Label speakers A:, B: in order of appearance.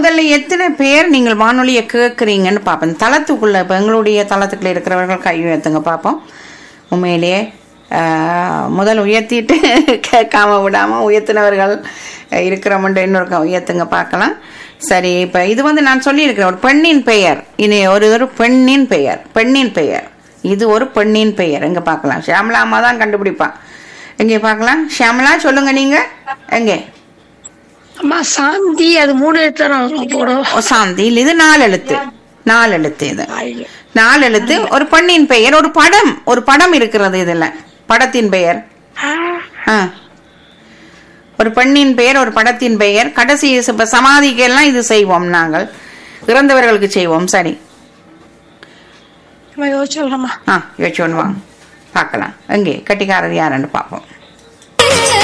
A: முதல்ல எத்தனை பேர் நீங்கள் வானொலியை கேட்குறீங்கன்னு பார்ப்போம் தளத்துக்குள்ள இப்போ எங்களுடைய தளத்துக்குள்ள இருக்கிறவர்கள் கை உயர்த்துங்க பார்ப்போம் உண்மையிலேயே ஆஹ், முதல் உயர்த்திட்டு கேட்காம விடாம உயர்த்தினவர்கள் இருக்கிறவன்ட்டு இன்னொரு உயர்த்துங்க பார்க்கலாம் சரி இப்போ இது வந்து நான் சொல்லியிருக்கிறேன் ஒரு பெண்ணின் பெயர் இனி ஒரு ஒரு பெண்ணின் பெயர் பெண்ணின் பெயர் இது ஒரு பெண்ணின் பெயர் எங்க பார்க்கலாம் ஷியாமலா அம்மா தான் கண்டுபிடிப்பான் எங்கே பார்க்கலாம் ஷியாமலா சொல்லுங்க நீங்க எங்கே
B: அம்மா சாந்தி அது மூணு எழுத்து நான் போடும்
A: ஓ சாந்தி இல்ல, இது நாலு எழுத்து நாலு எழுத்து இது நாலு எழுத்து ஒரு பெண்ணின் பெயர் ஒரு படம் ஒரு படம் இருக்கிறது இதுல படத்தின் பெயர் ஆ. ஒரு பெண்ணின் பெயர் ஒரு படத்தின் பெயர் கடைசி இப்ப சமாதிக்கு எல்லாம் இது செய்வோம் நாங்கள் இறந்தவர்களுக்கு செய்வோம் சரி
B: யோசிச்சு சொல்றேம்மா
A: ஆ யோசிச்சு ஒன்று வாங்க பார்க்கலாம் எங்கே கட்டிக்காரர் யாருன்னு பார்ப்போம்